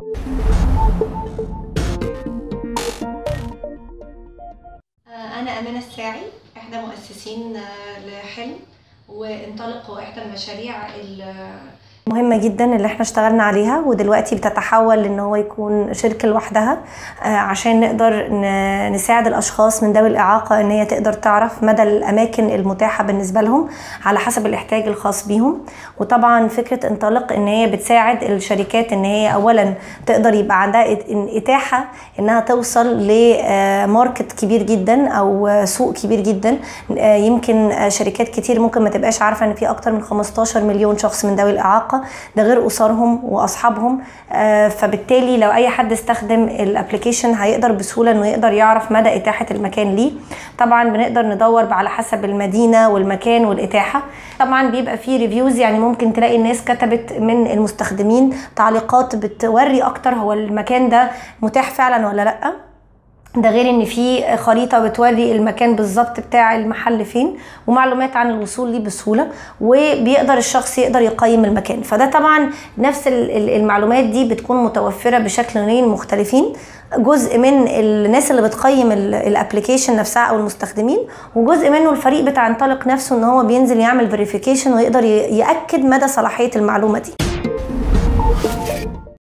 أنا أمانة الساعي إحدى مؤسسين لحلم وانطلق هو إحدى المشاريع مهمة جدا اللي احنا اشتغلنا عليها ودلوقتي بتتحول ان هو يكون شركة لوحدها عشان نقدر نساعد الاشخاص من ذوي الاعاقة ان هي تقدر تعرف مدى الاماكن المتاحة بالنسبة لهم على حسب الاحتياج الخاص بيهم وطبعا فكرة انطلق ان هي بتساعد الشركات ان هي اولا تقدر يبقى عندها اتاحة انها توصل لماركت كبير جدا او سوق كبير جدا يمكن شركات كتير ممكن ما تبقاش عارفة ان في اكتر من 15 مليون شخص من ذوي الاعاقة ده غير اسرهم واصحابهم فبالتالي لو اي حد استخدم الابلكيشن هيقدر بسهوله انه يقدر يعرف مدى اتاحه المكان ليه طبعا بنقدر ندور على حسب المدينه والمكان والاتاحه طبعا بيبقى فيه ريفيوز يعني ممكن تلاقي الناس كتبت من المستخدمين تعليقات بتوري اكتر هو المكان ده متاح فعلا ولا لا ده غير ان في خريطه بتوري المكان بالظبط بتاع المحل فين ومعلومات عن الوصول ليه بسهوله وبيقدر الشخص يقدر يقيم المكان فده طبعا نفس المعلومات دي بتكون متوفره بشكلين مختلفين جزء من الناس اللي بتقيم الابلكيشن نفسها او المستخدمين وجزء منه الفريق بتاع انطلق نفسه ان هو بينزل يعمل فيريفيكيشن ويقدر ياكد مدى صلاحيه المعلومه دي